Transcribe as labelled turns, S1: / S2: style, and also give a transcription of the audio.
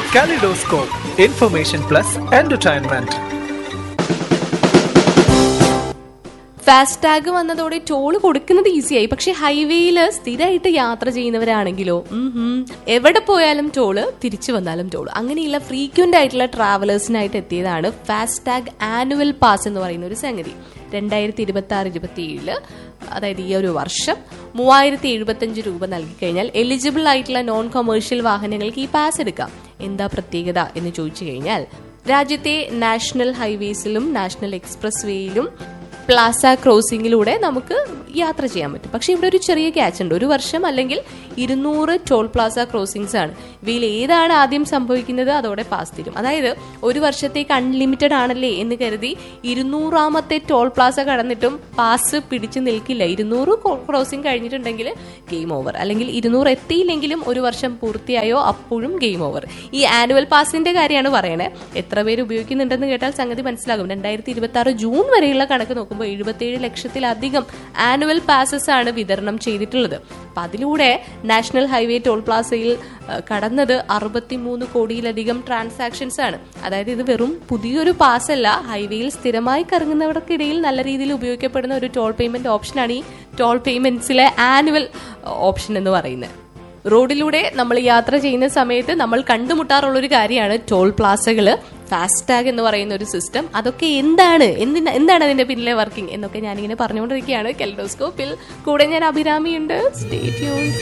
S1: Kaleidoscope, information plus entertainment.
S2: FASTag വന്നതോടെ toll കൊടുക്കുന്നത് ഈസിയായി പക്ഷെ ഹൈവേയിൽ സ്ഥിരമായിട്ട് യാത്ര ചെയ്യുന്നവരാണെങ്കിലോ ഉം ഹും, എവിടെ പോയാലും ടോള് തിരിച്ചു വന്നാലും ടോള് അങ്ങനെയുള്ള ഫ്രീക്വന്റ് ആയിട്ടുള്ള ട്രാവലേഴ്സിനായിട്ട് എത്തിയതാണ് ഫാസ്ടാഗ് ആനുവൽ പാസ് എന്ന് പറയുന്ന ഒരു സംഗതി രണ്ടായിരത്തി ഇരുപത്തി ആറ് ഇരുപത്തി ഏഴില് അതായത് ഈ ഒരു വർഷം മൂവായിരത്തി എഴുപത്തഞ്ച് രൂപ നൽകി കഴിഞ്ഞാൽ എലിജിബിൾ ആയിട്ടുള്ള നോൺ കൊമേഴ്ഷ്യൽ വാഹനങ്ങൾക്ക് ഈ പാസ് എടുക്കാം എന്താ പ്രത്യേകത എന്ന് ചോദിച്ചു കഴിഞ്ഞാൽ രാജ്യത്തെ നാഷണൽ ഹൈവേസിലും നാഷണൽ എക്സ്പ്രസ് വേയിലും പ്ലാസ ക്രോസിംഗിലൂടെ നമുക്ക് യാത്ര ചെയ്യാൻ പറ്റും പക്ഷെ ഇവിടെ ഒരു ചെറിയ ക്യാച്ച് ഉണ്ട് ഒരു വർഷം അല്ലെങ്കിൽ ഇരുന്നൂറ് ടോൾ പ്ലാസ ക്രോസിംഗ്സ് ആണ് ഇവയിൽ ഏതാണ് ആദ്യം സംഭവിക്കുന്നത് അതോടെ പാസ് തരും അതായത് ഒരു വർഷത്തേക്ക് അൺലിമിറ്റഡ് ആണല്ലേ എന്ന് കരുതി ഇരുന്നൂറാമത്തെ ടോൾ പ്ലാസ കടന്നിട്ടും പാസ് പിടിച്ചു നിൽക്കില്ല ഇരുന്നൂറ് ക്രോസിംഗ് കഴിഞ്ഞിട്ടുണ്ടെങ്കിൽ ഗെയിം ഓവർ അല്ലെങ്കിൽ ഇരുന്നൂറ് എത്തിയില്ലെങ്കിലും ഒരു വർഷം പൂർത്തിയായോ അപ്പോഴും ഗെയിം ഓവർ ഈ ആനുവൽ പാസിന്റെ കാര്യമാണ് പറയണേ എത്ര പേര് ഉപയോഗിക്കുന്നുണ്ടെന്ന് കേട്ടാൽ സംഗതി മനസ്സിലാകും രണ്ടായിരത്തി ഇരുപത്തി ആറ് ജൂൺ വരെയുള്ള കണക്ക് നോക്കുമ്പോൾ എഴുപത്തിയേഴ് ലക്ഷത്തിലധികം ആനുവൽ പാസസ് ആണ് വിതരണം ചെയ്തിട്ടുള്ളത് അപ്പൊ അതിലൂടെ നാഷണൽ ഹൈവേ ടോൾ പ്ലാസയിൽ അഹ്, കടന്നത് അറുപത്തിമൂന്ന് കോടിയിലധികം ട്രാൻസാക്ഷൻസ് ആണ് അതായത് ഇത് വെറും പുതിയൊരു പാസ് അല്ല ഹൈവേയിൽ സ്ഥിരമായി കറങ്ങുന്നവർക്കിടയിൽ നല്ല രീതിയിൽ ഉപയോഗിക്കപ്പെടുന്ന ഒരു ടോൾ പേയ്മെന്റ് ഓപ്ഷനാണ് ഈ ടോൾ പേയ്മെന്റ്സിലെ ആനുവൽ ഓപ്ഷൻ എന്ന് പറയുന്നത് റോഡിലൂടെ നമ്മൾ യാത്ര ചെയ്യുന്ന സമയത്ത് നമ്മൾ കണ്ടുമുട്ടാറുള്ള ഒരു കാര്യമാണ് ടോൾ പ്ലാസകള് ഫാസ്ടാഗ് എന്ന് പറയുന്ന ഒരു സിസ്റ്റം അതൊക്കെ എന്താണ് എന്തിനാ എന്താണ് അതിന്റെ പിന്നിലെ വർക്കിംഗ് എന്നൊക്കെ ഞാനിങ്ങനെ പറഞ്ഞുകൊണ്ടിരിക്കുകയാണ് കെൽഡോസ്കോപ്പിൽ കൂടെ ഞാൻ അഭിരാമിയുണ്ട് സ്റ്റേ ട്യൂൺ